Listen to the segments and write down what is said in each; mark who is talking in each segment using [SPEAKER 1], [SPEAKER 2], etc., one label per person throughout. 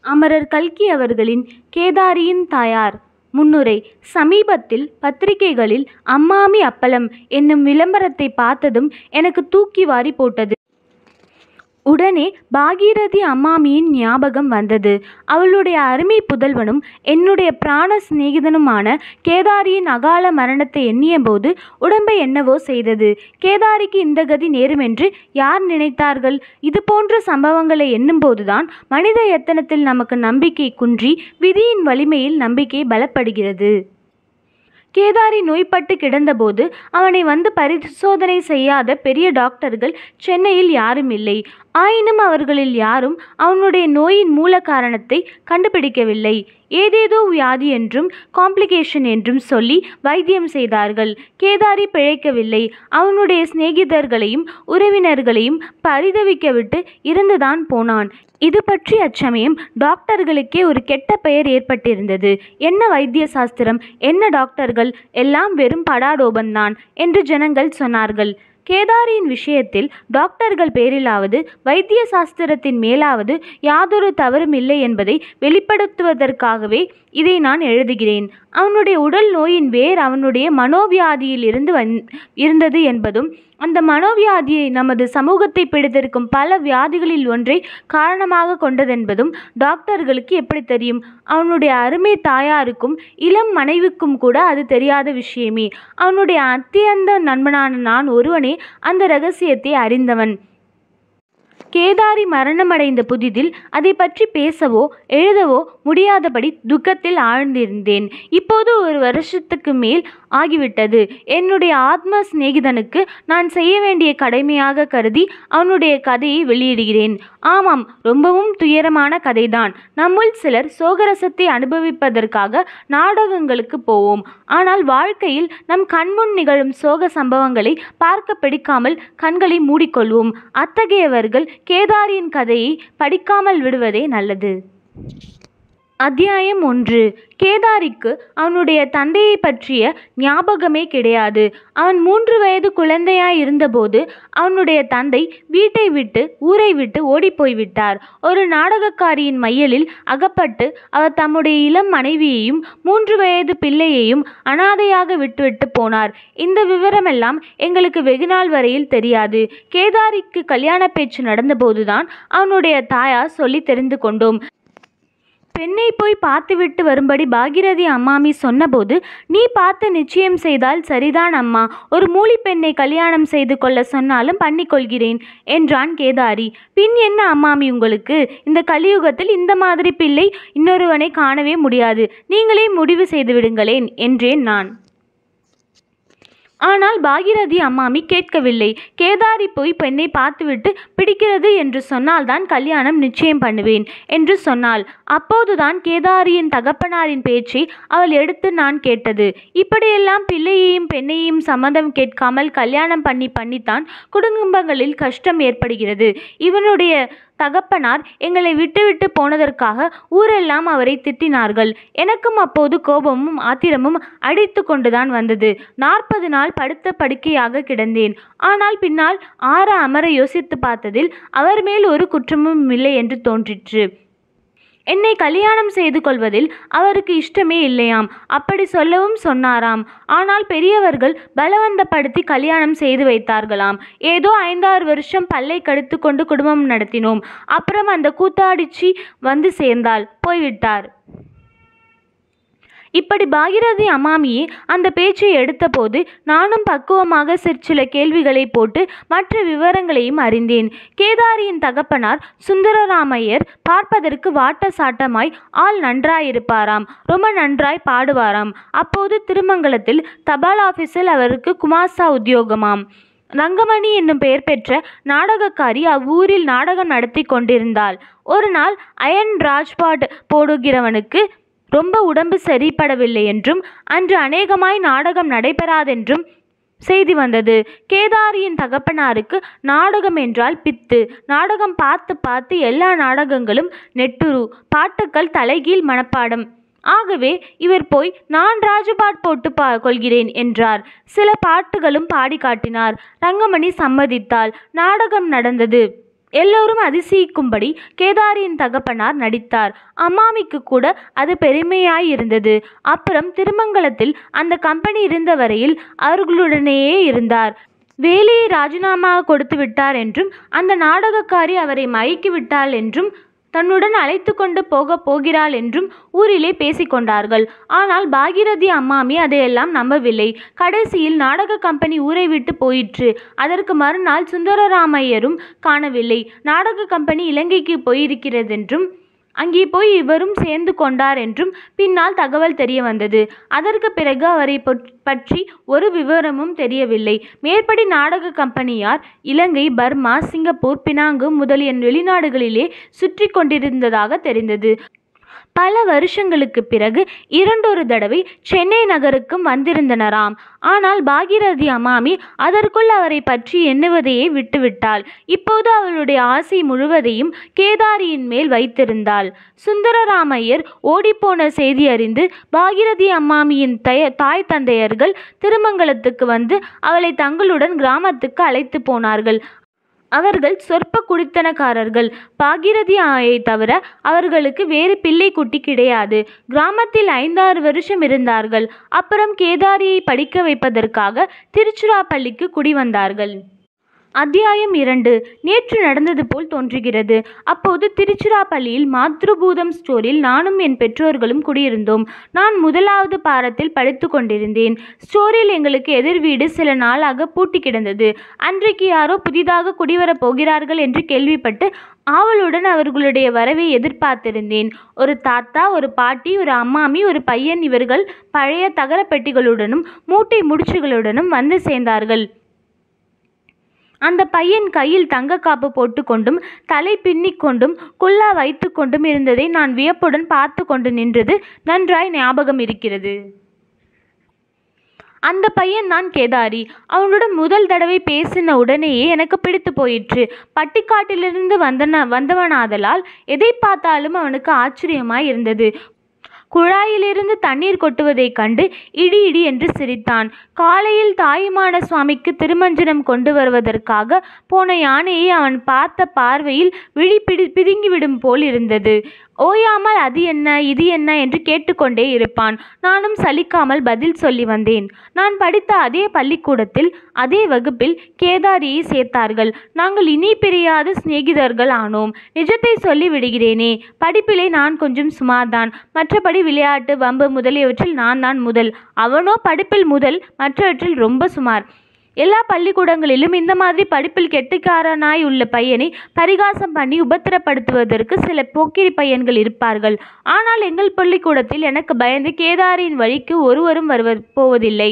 [SPEAKER 1] அமரர் கல்கி அவர்களின் கேதாரியின் தாயார் முன்னுரை சமீபத்தில் பத்திரிகைகளில் அம்மாமி அப்பளம் என்னும் விளம்பரத்தை பார்த்ததும் எனக்கு தூக்கி வாரி போட்டது உடனே பாகீரதி அம்மாமியின் ஞாபகம் வந்தது அவளுடைய அருமை புதல்வனும் என்னுடைய பிராண சிநேகிதனுமான கேதாரியின் அகால மரணத்தை எண்ணியபோது உடம்பை என்னவோ செய்தது கேதாரிக்கு இந்த கதி நேருமென்று யார் நினைத்தார்கள் இது போன்ற சம்பவங்களை எண்ணும்போதுதான் மனித எத்தனத்தில் நமக்கு நம்பிக்கை குன்றி விதியின் வலிமையில் நம்பிக்கை பலப்படுகிறது கேதாரி நோய்பட்டு கிடந்தபோது அவனை வந்து பரிசோதனை செய்யாத பெரிய டாக்டர்கள் சென்னையில் யாரும் இல்லை ஆயினும் அவர்களில் யாரும் அவனுடைய நோயின் மூல காரணத்தை கண்டுபிடிக்கவில்லை ஏதேதோ வியாதி என்றும் காம்ப்ளிகேஷன் என்றும் சொல்லி வைத்தியம் செய்தார்கள் கேதாரி பிழைக்கவில்லை அவனுடைய சிநேகிதர்களையும் உறவினர்களையும் பரிதவிக்கவிட்டு இருந்துதான் போனான் இது பற்றி அச்சமயம் டாக்டர்களுக்கே ஒரு கெட்ட பெயர் ஏற்பட்டிருந்தது என்ன வைத்திய சாஸ்திரம் என்ன டாக்டர்கள் எல்லாம் வெறும் படாடோபந்தான் என்று ஜனங்கள் சொன்னார்கள் கேதாரியின் விஷயத்தில் டாக்டர்கள் பேரிலாவது வைத்திய சாஸ்திரத்தின் மேலாவது யாதொரு தவறும் இல்லை என்பதை வெளிப்படுத்துவதற்காகவே இதை நான் எழுதுகிறேன் அவனுடைய உடல் நோயின் வேர் அவனுடைய மனோவியாதியில் இருந்து வந் இருந்தது என்பதும் அந்த மனோவியாதியை நமது சமூகத்தை பிடித்திருக்கும் பல வியாதிகளில் ஒன்றை காரணமாக கொண்டதென்பதும் டாக்டர்களுக்கு எப்படி தெரியும் அவனுடைய அருமை தாயாருக்கும் இளம் மனைவிக்கும் கூட அது தெரியாத விஷயமே அவனுடைய அத்தியந்த நண்பனான நான் ஒருவனே அந்த ரகசியத்தை அறிந்தவன் கேதாரி மரணமடைந்த புதிதில் அதை பற்றி பேசவோ எழுதவோ முடியாதபடி துக்கத்தில் ஆழ்ந்திருந்தேன் இப்போது ஒரு வருஷத்துக்கு மேல் ஆகிவிட்டது என்னுடைய ஆத்ம சிநேகிதனுக்கு நான் செய்ய வேண்டிய கடமையாக கருதி அவனுடைய கதையை வெளியிடுகிறேன் ஆமாம் ரொம்பவும் துயரமான கதைதான் நம்முள் சிலர் சோகரசத்தை அனுபவிப்பதற்காக நாடகங்களுக்கு போவோம் ஆனால் வாழ்க்கையில் நம் கண்முன் நிகழும் சோக சம்பவங்களை பார்க்க பிடிக்காமல் கண்களை மூடிக்கொள்வோம் அத்தகையவர்கள் கேதாரியின் கதையை படிக்காமல் விடுவதே நல்லது அத்தியாயம் ஒன்று கேதாரிக்கு அவனுடைய தந்தையை பற்றிய ஞாபகமே கிடையாது அவன் மூன்று வயது குழந்தையாய் இருந்தபோது அவனுடைய தந்தை வீட்டை விட்டு ஊரை விட்டு ஓடிப்போய் விட்டார் ஒரு நாடகக்காரியின் மையலில் அகப்பட்டு அவர் தம்முடைய இளம் மனைவியையும் மூன்று வயது பிள்ளையையும் அனாதையாக விட்டுவிட்டு போனார் இந்த விவரமெல்லாம் எங்களுக்கு வெகுநாள் வரையில் தெரியாது கேதாரிக்கு கல்யாண பேச்சு நடந்தபோதுதான் அவனுடைய தாயார் சொல்லி தெரிந்து கொண்டோம் பெண்ணை போய் பார்த்துவிட்டு வரும்படி பாகிரதி அம்மாமி சொன்னபோது நீ பார்த்து நிச்சயம் செய்தால் சரிதான் அம்மா ஒரு மூலி பெண்ணை கல்யாணம் செய்து கொள்ள சொன்னாலும் பண்ணிக்கொள்கிறேன் என்றான் கேதாரி பின் என்ன அம்மாமி உங்களுக்கு இந்த கலியுகத்தில் இந்த மாதிரி பிள்ளை இன்னொருவனை காணவே முடியாது நீங்களே முடிவு செய்து விடுங்களேன் என்றேன் நான் ஆனால் பாகிரதி அம்மாமி கேட்கவில்லை கேதாரி போய் பெண்ணை பார்த்துவிட்டு பிடிக்கிறது என்று சொன்னால்தான் கல்யாணம் நிச்சயம் பண்ணுவேன் என்று சொன்னாள் அப்போதுதான் கேதாரியின் தகப்பனாரின் பேச்சை அவள் எடுத்து நான் கேட்டது இப்படியெல்லாம் பிள்ளையையும் பெண்ணையும் சம்மதம் கேட்காமல் கல்யாணம் பண்ணி பண்ணித்தான் குடும்பங்களில் கஷ்டம் ஏற்படுகிறது இவனுடைய தகப்பனார் எங்களை விட்டுவிட்டு போனதற்காக ஊரெல்லாம் அவரை திட்டினார்கள் எனக்கும் அப்போது கோபமும் ஆத்திரமும் அடித்து கொண்டுதான் வந்தது நாற்பது நாள் படுத்த படுக்கையாக கிடந்தேன் ஆனால் பின்னால் ஆற அமர யோசித்து பார்த்ததில் அவர் மேல் ஒரு குற்றமும் இல்லை என்று தோன்றிற்று என்னை கல்யாணம் செய்து கொள்வதில் அவருக்கு இஷ்டமே இல்லையாம் அப்படி சொல்லவும் சொன்னாராம் ஆனால் பெரியவர்கள் பலவந்தப்படுத்தி கல்யாணம் செய்து வைத்தார்களாம் ஏதோ ஐந்தாறு வருஷம் பல்லை கடித்து கொண்டு குடும்பம் நடத்தினோம் அப்புறம் அந்த கூத்தாடிச்சி வந்து சேர்ந்தாள் போய்விட்டார் இப்படி பாகிரதி அம்மாமியே அந்த பேச்சை எடுத்தபோது நானும் பக்குவமாக சிற்சில கேள்விகளை போட்டு மற்ற விவரங்களையும் அறிந்தேன் கேதாரியின் தகப்பனார் சுந்தரராமையர் பார்ப்பதற்கு வாட்ட சாட்டமாய் ஆள் நன்றாயிருப்பாராம் ரொம்ப நன்றாய் பாடுவாராம் அப்போது திருமங்கலத்தில் தபால் ஆபீஸில் அவருக்கு குமாஸ்தா உத்தியோகமாம் ரங்கமணி என்னும் பெயர் பெற்ற நாடகக்காரி அவ்வூரில் நாடகம் நடத்தி கொண்டிருந்தாள் ஒரு நாள் அயன் ராஜ்பாட் போடுகிறவனுக்கு ரொம்ப உடம்பு சரிப்படவில்லை என்றும் அன்று அநேகமாய் நாடகம் நடைபெறாதென்றும் செய்தி வந்தது கேதாரியின் தகப்பனாருக்கு நாடகம் என்றால் பித்து நாடகம் பார்த்து பார்த்து எல்லா நாடகங்களும் நெட்டுரு பாட்டுக்கள் தலைகீழ் மனப்பாடம் ஆகவே இவர் போய் நான் ராஜபாட் போட்டு பா கொள்கிறேன் என்றார் சில பாட்டுகளும் பாடி காட்டினார் ரங்கமணி சம்மதித்தாள் நாடகம் நடந்தது எல்லோரும் அதிசயிக்கும்படி கேதாரியின் தகப்பனார் நடித்தார் அம்மாமிக்கு கூட அது பெருமையாய் இருந்தது அப்புறம் திருமங்கலத்தில் அந்த கம்பெனி இருந்த வரையில் அவர்களுடனேயே இருந்தார் வேலையை ராஜினாமா கொடுத்து விட்டார் என்றும் அந்த நாடகக்காரி அவரை மயக்கி விட்டாள் என்றும் தன்னுடன் அழைத்து கொண்டு போக போகிறாள் என்றும் ஊரிலே பேசிக்கொண்டார்கள் ஆனால் பாகீரதி அம்மாமி அதையெல்லாம் நம்பவில்லை கடைசியில் நாடக கம்பெனி ஊரை விட்டு போயிற்று அதற்கு மறுநாள் சுந்தரராமையரும் காணவில்லை நாடக கம்பெனி இலங்கைக்கு போயிருக்கிறதென்றும் அங்கே போய் இவரும் சேர்ந்து கொண்டார் என்றும் பின்னால் தகவல் தெரிய வந்தது அதற்கு பிறகு அவரை பொற்- பற்றி ஒரு விவரமும் தெரியவில்லை மேற்படி நாடக கம்பெனியார் இலங்கை பர்மா சிங்கப்பூர் பினாங்கு முதலிய வெளிநாடுகளிலே சுற்றி கொண்டிருந்ததாக தெரிந்தது பல வருஷங்களுக்கு பிறகு இரண்டொரு தடவை சென்னை நகருக்கும் வந்திருந்தனராம் ஆனால் பாகீரதி அம்மாமி அதற்குள் அவரை பற்றி எண்ணுவதையே விட்டுவிட்டாள் இப்போது அவளுடைய ஆசை முழுவதையும் கேதாரியின் மேல் வைத்திருந்தாள் சுந்தரராமையர் ஓடிப்போன செய்தி அறிந்து பாகீரதி அம்மாமியின் தய தாய் தந்தையர்கள் திருமங்கலத்துக்கு வந்து அவளை தங்களுடன் கிராமத்துக்கு அழைத்து போனார்கள் அவர்கள் சொற்ப குடித்தனக்காரர்கள் பாகீரதி ஆயை தவிர அவர்களுக்கு வேறு பிள்ளை குட்டி கிடையாது கிராமத்தில் ஐந்தாறு வருஷம் இருந்தார்கள் அப்புறம் கேதாரியை படிக்க வைப்பதற்காக திருச்சிராப்பள்ளிக்கு குடி வந்தார்கள் அத்தியாயம் இரண்டு நேற்று நடந்தது போல் தோன்றுகிறது அப்போது திருச்சிராப்பள்ளியில் மாத்ருபூதம் ஸ்டோரில் நானும் என் பெற்றோர்களும் குடியிருந்தோம் நான் முதலாவது பாரத்தில் படித்து கொண்டிருந்தேன் ஸ்டோரில் எங்களுக்கு எதிர் வீடு சில நாளாக பூட்டி கிடந்தது அன்றைக்கு யாரோ புதிதாக குடிவரப் போகிறார்கள் என்று கேள்விப்பட்டு ஆவலுடன் அவர்களுடைய வரவை எதிர்பார்த்திருந்தேன் ஒரு தாத்தா ஒரு பாட்டி ஒரு அம்மாமி ஒரு பையன் இவர்கள் பழைய தகர பெட்டிகளுடனும் மூட்டை முடிச்சுகளுடனும் வந்து சேர்ந்தார்கள் அந்த பையன் கையில் தங்க காப்பு போட்டுக்கொண்டும் தலை பின்னிக் கொண்டும் குல்லா வைத்து கொண்டும் இருந்ததை நான் வியப்புடன் பார்த்து கொண்டு நின்றது நன்றாய் ஞாபகம் இருக்கிறது அந்த பையன் தான் கேதாரி அவனுடன் முதல் தடவை பேசின உடனேயே எனக்கு பிடித்து போயிற்று பட்டிக்காட்டிலிருந்து வந்தன வந்தவனாதலால் எதை பார்த்தாலும் அவனுக்கு ஆச்சரியமாய் இருந்தது குழாயிலிருந்து தண்ணீர் கொட்டுவதைக் கண்டு இடி இடி என்று சிரித்தான் காலையில் தாயுமான சுவாமிக்கு திருமஞ்சனம் கொண்டு வருவதற்காக போன யானையை அவன் பார்த்த பார்வையில் விழி பிடி பிதுங்கிவிடும் போல் இருந்தது ஓயாமல் அது என்ன இது என்ன என்று கேட்டுக்கொண்டே இருப்பான் நானும் சலிக்காமல் பதில் சொல்லி வந்தேன் நான் படித்த அதே பள்ளிக்கூடத்தில் அதே வகுப்பில் கேதாரியை சேர்த்தார்கள் நாங்கள் இனி பிரியாத சிநேகிதர்கள் ஆனோம் நிஜத்தை சொல்லி விடுகிறேனே படிப்பிலே நான் கொஞ்சம் சுமார்தான் மற்றபடி விளையாட்டு வம்பு முதலியவற்றில் நான் தான் முதல் அவனோ படிப்பில் முதல் மற்றவற்றில் ரொம்ப சுமார் எல்லா பள்ளிக்கூடங்களிலும் இந்த மாதிரி படிப்பில் கெட்டிக்காரனாய் உள்ள பையனை பரிகாசம் பண்ணி உபத்திரப்படுத்துவதற்கு சில போக்கிரி பையன்கள் இருப்பார்கள் ஆனால் எங்கள் பள்ளிக்கூடத்தில் எனக்கு பயந்து கேதாரின் வழிக்கு ஒருவரும் வருவ போவதில்லை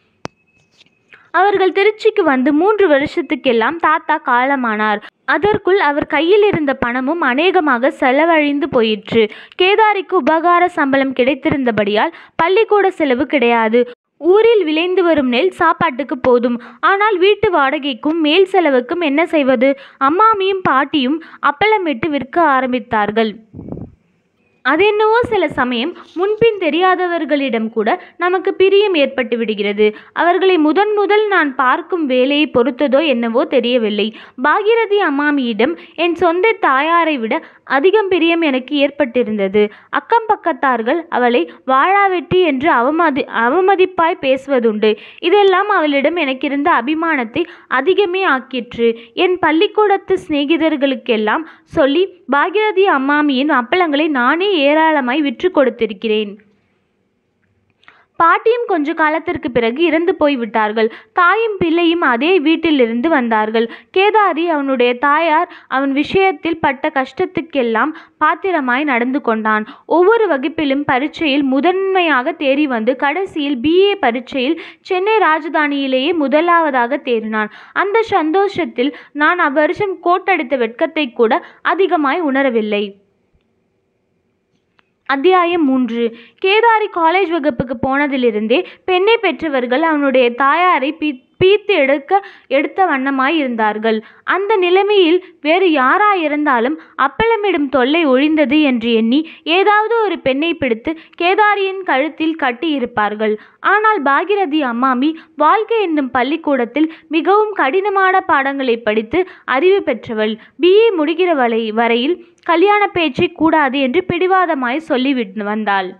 [SPEAKER 1] அவர்கள் திருச்சிக்கு வந்து மூன்று வருஷத்துக்கெல்லாம் தாத்தா காலமானார் அதற்குள் அவர் கையில் இருந்த பணமும் அநேகமாக செலவழிந்து போயிற்று கேதாரிக்கு உபகார சம்பளம் கிடைத்திருந்தபடியால் பள்ளிக்கூட செலவு கிடையாது ஊரில் விளைந்து வரும் நெல் சாப்பாட்டுக்கு போதும் ஆனால் வீட்டு வாடகைக்கும் மேல் செலவுக்கும் என்ன செய்வது அம்மாமியும் பாட்டியும் அப்பளமிட்டு விற்க ஆரம்பித்தார்கள் அதென்னவோ சில சமயம் முன்பின் தெரியாதவர்களிடம் கூட நமக்கு பிரியம் ஏற்பட்டு விடுகிறது அவர்களை முதன் முதல் நான் பார்க்கும் வேலையை பொறுத்ததோ என்னவோ தெரியவில்லை பாகீரதி அம்மாமியிடம் என் சொந்த தாயாரை விட அதிகம் பிரியம் எனக்கு ஏற்பட்டிருந்தது அக்கம் பக்கத்தார்கள் அவளை வாழாவெட்டி என்று அவமதி அவமதிப்பாய் பேசுவதுண்டு இதெல்லாம் அவளிடம் எனக்கிருந்த அபிமானத்தை அதிகமே ஆக்கிற்று என் பள்ளிக்கூடத்து சிநேகிதர்களுக்கெல்லாம் சொல்லி பாகீரதி அம்மாமியின் அப்பளங்களை நானே ஏராளமாய் விற்று கொடுத்திருக்கிறேன் பாட்டியும் கொஞ்ச காலத்திற்கு பிறகு இறந்து போய்விட்டார்கள் தாயும் பிள்ளையும் அதே வீட்டிலிருந்து வந்தார்கள் கேதாரி அவனுடைய தாயார் அவன் விஷயத்தில் பட்ட கஷ்டத்துக்கெல்லாம் பாத்திரமாய் நடந்து கொண்டான் ஒவ்வொரு வகுப்பிலும் பரீட்சையில் முதன்மையாக தேறி வந்து கடைசியில் பிஏ பரீட்சையில் சென்னை ராஜதானியிலேயே முதலாவதாக தேறினான் அந்த சந்தோஷத்தில் நான் அவ்வருஷம் கோட்டடித்த வெட்கத்தை கூட அதிகமாய் உணரவில்லை அத்தியாயம் மூன்று கேதாரி காலேஜ் வகுப்புக்கு போனதிலிருந்தே பெண்ணை பெற்றவர்கள் அவனுடைய தாயாரை பி பீத்து எடுக்க எடுத்த வண்ணமாய் இருந்தார்கள் அந்த நிலைமையில் வேறு யாராயிருந்தாலும் அப்பளமிடும் தொல்லை ஒழிந்தது என்று எண்ணி ஏதாவது ஒரு பெண்ணை பிடித்து கேதாரியின் கழுத்தில் கட்டியிருப்பார்கள் ஆனால் பாகிரதி அம்மாமி வாழ்க்கை என்னும் பள்ளிக்கூடத்தில் மிகவும் கடினமான பாடங்களை படித்து அறிவு பெற்றவள் பிஏ முடிகிற வரை வரையில் கல்யாண பேச்சை கூடாது என்று பிடிவாதமாய் சொல்லிவிட்டு வந்தாள்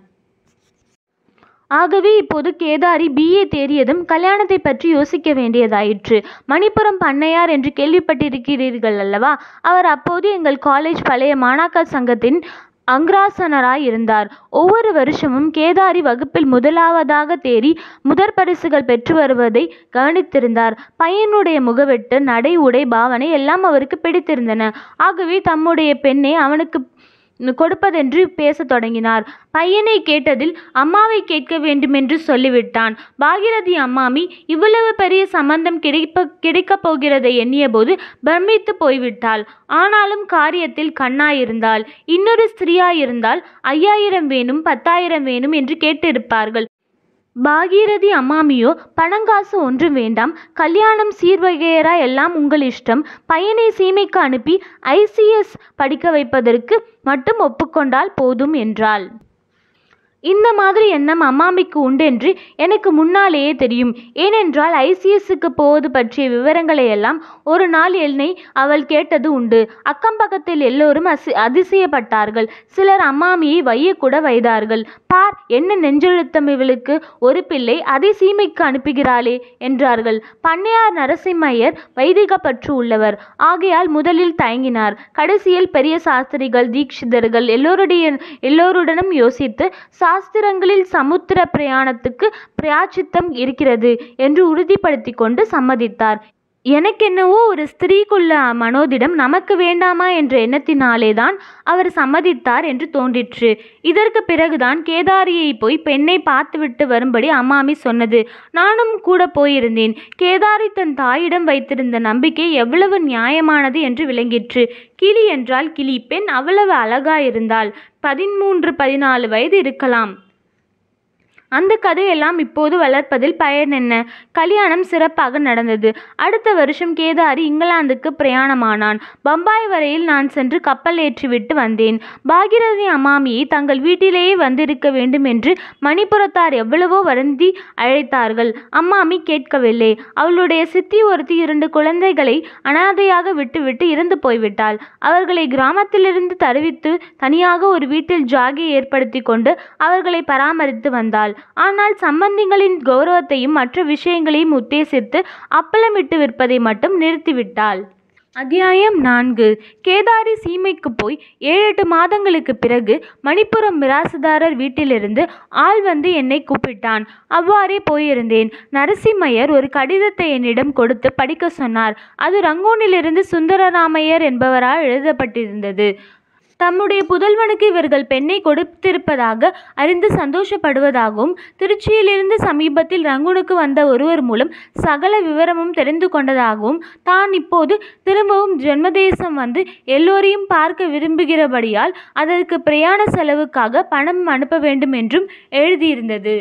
[SPEAKER 1] ஆகவே இப்போது கேதாரி பிஏ தேறியதும் கல்யாணத்தை பற்றி யோசிக்க வேண்டியதாயிற்று மணிப்புரம் பண்ணையார் என்று கேள்விப்பட்டிருக்கிறீர்கள் அல்லவா அவர் அப்போது எங்கள் காலேஜ் பழைய மாணாக்கர் சங்கத்தின் அங்ராசனராய் இருந்தார் ஒவ்வொரு வருஷமும் கேதாரி வகுப்பில் முதலாவதாக தேறி முதற் பரிசுகள் பெற்று வருவதை கவனித்திருந்தார் பையனுடைய முகவெட்டு நடை உடை பாவனை எல்லாம் அவருக்கு பிடித்திருந்தன ஆகவே தம்முடைய பெண்ணை அவனுக்கு கொடுப்பதென்று பேசத் தொடங்கினார் பையனை கேட்டதில் அம்மாவை கேட்க வேண்டுமென்று சொல்லிவிட்டான் பாகிரதி அம்மாமி இவ்வளவு பெரிய சம்பந்தம் கிடைப்ப கிடைக்கப் போகிறதை எண்ணியபோது பிரமித்து போய்விட்டாள் ஆனாலும் காரியத்தில் கண்ணாயிருந்தாள் இன்னொரு ஸ்திரீயாயிருந்தால் ஐயாயிரம் வேணும் பத்தாயிரம் வேணும் என்று கேட்டிருப்பார்கள் பாகீரதி அம்மாமியோ பணங்காசு ஒன்றும் வேண்டாம் கல்யாணம் சீர்வகையரா எல்லாம் உங்கள் இஷ்டம் பையனை சீமைக்கு அனுப்பி ஐசிஎஸ் படிக்க வைப்பதற்கு மட்டும் ஒப்புக்கொண்டால் போதும் என்றாள் இந்த மாதிரி எண்ணம் அம்மாமிக்கு உண்டென்று எனக்கு முன்னாலேயே தெரியும் ஏனென்றால் ஐசிஎஸ்க்கு போவது பற்றிய விவரங்களை எல்லாம் ஒரு நாள் என்னை அவள் கேட்டது உண்டு அக்கம் பக்கத்தில் எல்லோரும் அசி அதிசயப்பட்டார்கள் சிலர் அம்மாமியை வையக்கூட வைத்தார்கள் பார் என்ன நெஞ்செழுத்தம் இவளுக்கு ஒரு பிள்ளை அதை சீமைக்கு அனுப்புகிறாளே என்றார்கள் பண்ணையார் நரசிம்மையர் வைதிக பற்று உள்ளவர் ஆகையால் முதலில் தயங்கினார் கடைசியில் பெரிய சாஸ்திரிகள் தீட்சிதர்கள் எல்லோருடைய எல்லோருடனும் யோசித்து சாஸ்திரங்களில் சமுத்திர பிரயாணத்துக்கு பிராச்சித்தம் இருக்கிறது என்று உறுதிப்படுத்தி கொண்டு சம்மதித்தார் எனக்கென்னவோ ஒரு ஸ்திரீக்குள்ள மனோதிடம் நமக்கு வேண்டாமா என்ற எண்ணத்தினாலேதான் அவர் சம்மதித்தார் என்று தோன்றிற்று இதற்கு பிறகுதான் கேதாரியை போய் பெண்ணை பார்த்துவிட்டு வரும்படி அம்மாமி சொன்னது நானும் கூட போயிருந்தேன் கேதாரி தன் தாயிடம் வைத்திருந்த நம்பிக்கை எவ்வளவு நியாயமானது என்று விளங்கிற்று கிளி என்றால் கிளி பெண் அவ்வளவு அழகாயிருந்தாள் பதிமூன்று பதினாலு வயது இருக்கலாம் அந்த கதையெல்லாம் இப்போது வளர்ப்பதில் பயன் என்ன கல்யாணம் சிறப்பாக நடந்தது அடுத்த வருஷம் கேதாரி இங்கிலாந்துக்கு பிரயாணமானான் பம்பாய் வரையில் நான் சென்று கப்பல் ஏற்றிவிட்டு வந்தேன் பாகிரதி அம்மாமியை தங்கள் வீட்டிலேயே வந்திருக்க வேண்டும் என்று மணிப்புரத்தார் எவ்வளவோ வருந்தி அழைத்தார்கள் அம்மாமி கேட்கவில்லை அவளுடைய சித்தி ஒருத்தி இரண்டு குழந்தைகளை அனாதையாக விட்டுவிட்டு இறந்து போய்விட்டாள் அவர்களை கிராமத்திலிருந்து தருவித்து தனியாக ஒரு வீட்டில் ஜாகி ஏற்படுத்தி கொண்டு அவர்களை பராமரித்து வந்தாள் ஆனால் சம்பந்திகளின் கௌரவத்தையும் மற்ற விஷயங்களையும் உத்தேசித்து அப்பளமிட்டு விற்பதை மட்டும் நிறுத்திவிட்டாள் அத்தியாயம் நான்கு கேதாரி சீமைக்கு போய் ஏழு எட்டு மாதங்களுக்கு பிறகு மணிப்புரம் மிராசுதாரர் வீட்டிலிருந்து ஆள் வந்து என்னை கூப்பிட்டான் அவ்வாறே போயிருந்தேன் நரசிம்மையர் ஒரு கடிதத்தை என்னிடம் கொடுத்து படிக்க சொன்னார் அது ரங்கூனிலிருந்து சுந்தரராமையர் என்பவரால் எழுதப்பட்டிருந்தது தம்முடைய புதல்வனுக்கு இவர்கள் பெண்ணை கொடுத்திருப்பதாக அறிந்து சந்தோஷப்படுவதாகவும் திருச்சியிலிருந்து சமீபத்தில் ரங்கூனுக்கு வந்த ஒருவர் மூலம் சகல விவரமும் தெரிந்து கொண்டதாகவும் தான் இப்போது திரும்பவும் ஜென்மதேசம் வந்து எல்லோரையும் பார்க்க விரும்புகிறபடியால் அதற்கு பிரயாண செலவுக்காக பணம் அனுப்ப வேண்டும் என்றும் எழுதியிருந்தது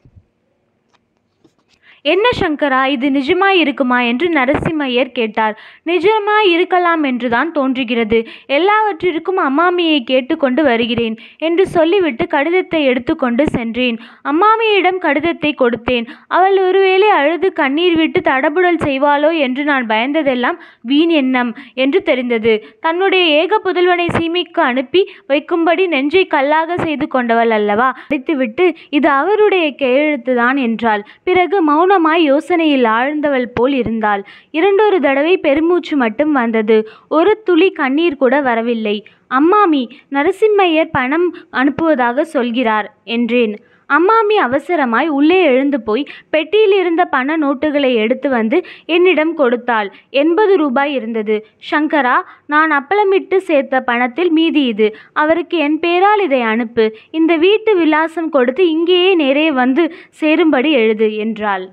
[SPEAKER 1] என்ன சங்கரா இது நிஜமாய் இருக்குமா என்று நரசிம்மையர் கேட்டார் நிஜமாய் இருக்கலாம் என்றுதான் தோன்றுகிறது எல்லாவற்றிற்கும் அம்மாமியை கேட்டுக்கொண்டு வருகிறேன் என்று சொல்லிவிட்டு கடிதத்தை எடுத்துக்கொண்டு சென்றேன் அம்மாமியிடம் கடிதத்தை கொடுத்தேன் அவள் ஒருவேளை அழுது கண்ணீர் விட்டு தடபுடல் செய்வாளோ என்று நான் பயந்ததெல்லாம் வீண் எண்ணம் என்று தெரிந்தது தன்னுடைய ஏக புதல்வனை சீமைக்கு அனுப்பி வைக்கும்படி நெஞ்சை கல்லாக செய்து கொண்டவள் அல்லவா அடித்துவிட்டு இது அவருடைய கையெழுத்துதான் என்றாள் பிறகு மௌனமாய் யோசனையில் ஆழ்ந்தவள் போல் இருந்தாள் இரண்டொரு தடவை பெருமூச்சு மட்டும் வந்தது ஒரு துளி கண்ணீர் கூட வரவில்லை அம்மாமி நரசிம்மையர் பணம் அனுப்புவதாக சொல்கிறார் என்றேன் அம்மாமி அவசரமாய் உள்ளே எழுந்து போய் பெட்டியில் இருந்த பண நோட்டுகளை எடுத்து வந்து என்னிடம் கொடுத்தாள் எண்பது ரூபாய் இருந்தது சங்கரா நான் அப்பளமிட்டு சேர்த்த பணத்தில் மீதி இது அவருக்கு என் பேரால் இதை அனுப்பு இந்த வீட்டு விலாசம் கொடுத்து இங்கேயே நேரே வந்து சேரும்படி எழுது என்றாள்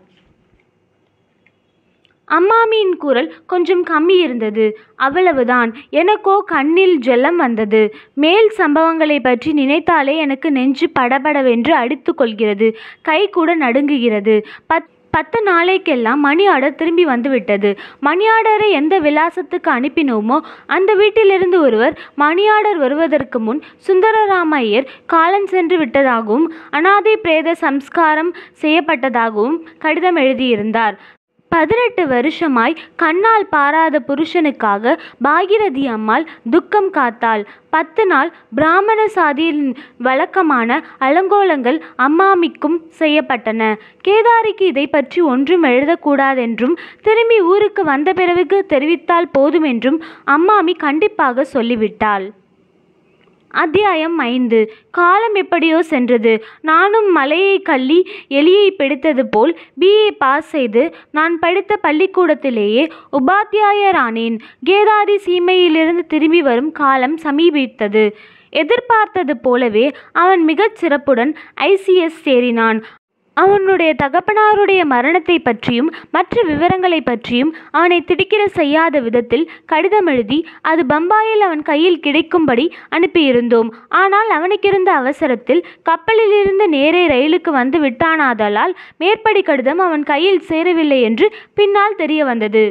[SPEAKER 1] அம்மாமியின் குரல் கொஞ்சம் கம்மி இருந்தது அவ்வளவுதான் எனக்கோ கண்ணில் ஜலம் வந்தது மேல் சம்பவங்களை பற்றி நினைத்தாலே எனக்கு நெஞ்சு படபடவென்று அடித்து கொள்கிறது கை கூட நடுங்குகிறது பத் பத்து நாளைக்கெல்லாம் மணி ஆர்டர் திரும்பி வந்து விட்டது மணி ஆர்டரை எந்த விலாசத்துக்கு அனுப்பினோமோ அந்த வீட்டிலிருந்து ஒருவர் மணி ஆர்டர் வருவதற்கு முன் சுந்தரராமையர் காலம் சென்று விட்டதாகவும் அனாதை பிரேத சம்ஸ்காரம் செய்யப்பட்டதாகவும் கடிதம் எழுதியிருந்தார் பதினெட்டு வருஷமாய் கண்ணால் பாராத புருஷனுக்காக பாகிரதி அம்மாள் துக்கம் காத்தாள் பத்து நாள் பிராமண சாதியின் வழக்கமான அலங்கோலங்கள் அம்மாமிக்கும் செய்யப்பட்டன கேதாரிக்கு இதை பற்றி ஒன்றும் எழுதக்கூடாதென்றும் திரும்பி ஊருக்கு வந்த பிறகு தெரிவித்தால் போதும் என்றும் அம்மாமி கண்டிப்பாக சொல்லிவிட்டாள் அத்தியாயம் ஐந்து காலம் எப்படியோ சென்றது நானும் மலையை கள்ளி எலியை பிடித்தது போல் பிஏ பாஸ் செய்து நான் படித்த பள்ளிக்கூடத்திலேயே உபாத்தியாயரானேன் கேதாரி சீமையிலிருந்து திரும்பி வரும் காலம் சமீபித்தது எதிர்பார்த்தது போலவே அவன் மிகச் சிறப்புடன் ஐசிஎஸ் சேரினான் அவனுடைய தகப்பனாருடைய மரணத்தை பற்றியும் மற்ற விவரங்களை பற்றியும் அவனை திடுக்கிட செய்யாத விதத்தில் கடிதம் எழுதி அது பம்பாயில் அவன் கையில் கிடைக்கும்படி அனுப்பியிருந்தோம் ஆனால் அவனுக்கிருந்த அவசரத்தில் கப்பலிலிருந்து நேரே ரயிலுக்கு வந்து விட்டானாதலால் மேற்படி கடிதம் அவன் கையில் சேரவில்லை என்று பின்னால் தெரிய வந்தது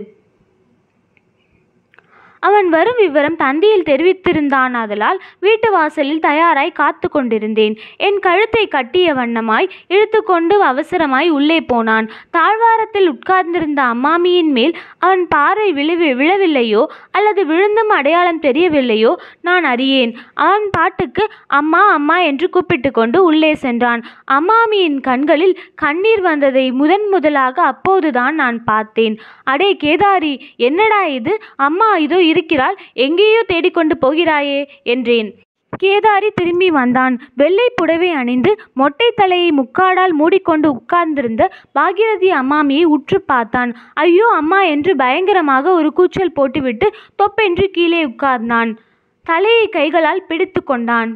[SPEAKER 1] அவன் வரும் விவரம் தந்தியில் தெரிவித்திருந்தானாதலால் வீட்டு வாசலில் தயாராய் காத்து கொண்டிருந்தேன் என் கழுத்தை கட்டிய வண்ணமாய் இழுத்துக்கொண்டு அவசரமாய் உள்ளே போனான் தாழ்வாரத்தில் உட்கார்ந்திருந்த அம்மாமியின் மேல் அவன் பார்வை விழவி விழவில்லையோ அல்லது விழுந்தும் அடையாளம் தெரியவில்லையோ நான் அறியேன் அவன் பாட்டுக்கு அம்மா அம்மா என்று கூப்பிட்டு கொண்டு உள்ளே சென்றான் அம்மாமியின் கண்களில் கண்ணீர் வந்ததை முதன் முதலாக அப்போதுதான் நான் பார்த்தேன் அடே கேதாரி என்னடா இது அம்மா இதோ இருக்கிறாள் எங்கேயோ தேடிக்கொண்டு போகிறாயே என்றேன் கேதாரி திரும்பி வந்தான் வெள்ளை புடவை அணிந்து மொட்டை தலையை முக்காடால் மூடிக்கொண்டு உட்கார்ந்திருந்த பாகிரதி அம்மாமியை உற்று பார்த்தான் ஐயோ அம்மா என்று பயங்கரமாக ஒரு கூச்சல் போட்டுவிட்டு தொப்பென்று கீழே உட்கார்ந்தான் தலையை கைகளால் பிடித்து கொண்டான்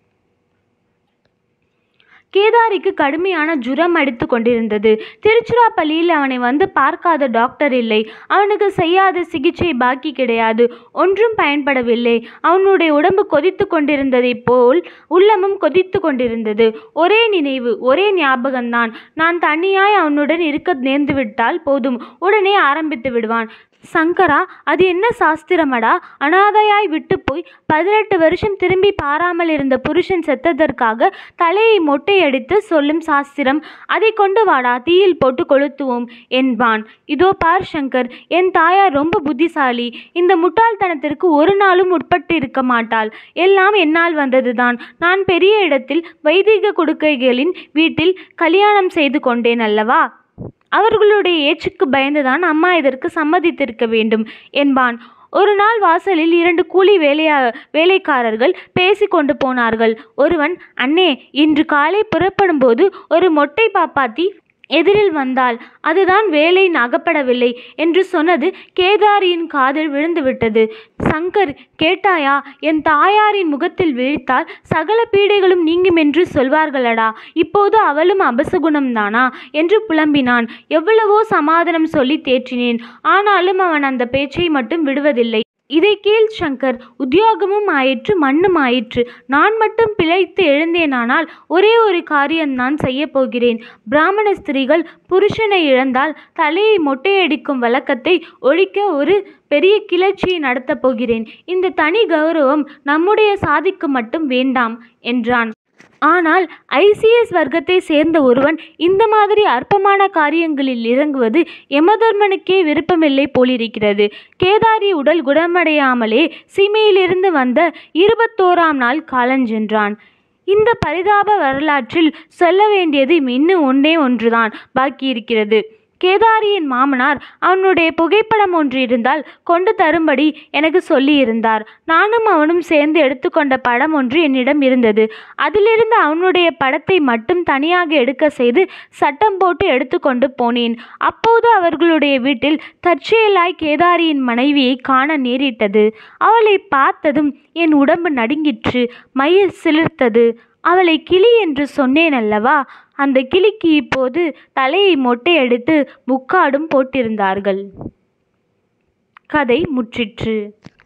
[SPEAKER 1] கேதாரிக்கு கடுமையான ஜுரம் அடித்து கொண்டிருந்தது திருச்சிராப்பள்ளியில் அவனை வந்து பார்க்காத டாக்டர் இல்லை அவனுக்கு செய்யாத சிகிச்சை பாக்கி கிடையாது ஒன்றும் பயன்படவில்லை அவனுடைய உடம்பு கொதித்து கொண்டிருந்ததைப் போல் உள்ளமும் கொதித்து கொண்டிருந்தது ஒரே நினைவு ஒரே ஞாபகம்தான் நான் தனியாய் அவனுடன் இருக்க நேர்ந்துவிட்டால் போதும் உடனே ஆரம்பித்து விடுவான் சங்கரா அது என்ன சாஸ்திரமடா அனாதையாய் விட்டு போய் பதினெட்டு வருஷம் திரும்பி பாராமல் இருந்த புருஷன் செத்ததற்காக தலையை மொட்டையடித்து சொல்லும் சாஸ்திரம் அதை கொண்டு வாடா தீயில் போட்டு கொளுத்துவோம் என்பான் இதோ பார் சங்கர் என் தாயார் ரொம்ப புத்திசாலி இந்த முட்டாள்தனத்திற்கு ஒரு நாளும் உட்பட்டு இருக்க மாட்டாள் எல்லாம் என்னால் வந்ததுதான் நான் பெரிய இடத்தில் வைதிக கொடுக்கைகளின் வீட்டில் கல்யாணம் செய்து கொண்டேன் அல்லவா அவர்களுடைய ஏச்சுக்கு பயந்துதான் அம்மா இதற்கு சம்மதித்திருக்க வேண்டும் என்பான் ஒரு நாள் வாசலில் இரண்டு கூலி வேலையா வேலைக்காரர்கள் பேசிக்கொண்டு போனார்கள் ஒருவன் அண்ணே இன்று காலை புறப்படும்போது ஒரு மொட்டை பாப்பாத்தி எதிரில் வந்தாள் அதுதான் வேலை அகப்படவில்லை என்று சொன்னது கேதாரியின் காதில் விழுந்துவிட்டது சங்கர் கேட்டாயா என் தாயாரின் முகத்தில் விழித்தால் சகல பீடைகளும் நீங்கும் என்று சொல்வார்களடா இப்போது அவளும் அபசகுணம்தானா என்று புலம்பினான் எவ்வளவோ சமாதானம் சொல்லி தேற்றினேன் ஆனாலும் அவன் அந்த பேச்சை மட்டும் விடுவதில்லை இதை கேள் சங்கர் உத்தியோகமும் ஆயிற்று மண்ணும் ஆயிற்று நான் மட்டும் பிழைத்து எழுந்தேனானால் ஒரே ஒரு காரியம் நான் செய்ய போகிறேன் பிராமண ஸ்திரீகள் புருஷனை இழந்தால் தலையை மொட்டையடிக்கும் வழக்கத்தை ஒழிக்க ஒரு பெரிய கிளர்ச்சியை நடத்தப் போகிறேன் இந்த தனி கௌரவம் நம்முடைய சாதிக்கு மட்டும் வேண்டாம் என்றான் ஆனால் ஐசிஎஸ் வர்க்கத்தை சேர்ந்த ஒருவன் இந்த மாதிரி அற்பமான காரியங்களில் இறங்குவது யமதர்மனுக்கே விருப்பமில்லை போலிருக்கிறது கேதாரி உடல் குணமடையாமலே சீமையிலிருந்து வந்த இருபத்தோராம் நாள் காலஞ்சென்றான் இந்த பரிதாப வரலாற்றில் சொல்ல வேண்டியது இன்னும் ஒன்றே ஒன்றுதான் பாக்கியிருக்கிறது கேதாரியின் மாமனார் அவனுடைய புகைப்படம் ஒன்று இருந்தால் கொண்டு தரும்படி எனக்கு சொல்லியிருந்தார் நானும் அவனும் சேர்ந்து எடுத்துக்கொண்ட படம் ஒன்று என்னிடம் இருந்தது அதிலிருந்து அவனுடைய படத்தை மட்டும் தனியாக எடுக்க செய்து சட்டம் போட்டு எடுத்துக்கொண்டு போனேன் அப்போது அவர்களுடைய வீட்டில் தற்செயலாய் கேதாரியின் மனைவியை காண நேரிட்டது அவளை பார்த்ததும் என் உடம்பு நடுங்கிற்று மயிர் சிலிர்த்தது அவளை கிளி என்று சொன்னேன் அல்லவா அந்த கிளிக்கு இப்போது தலையை மொட்டையடித்து முக்காடும் போட்டிருந்தார்கள் கதை முற்றிற்று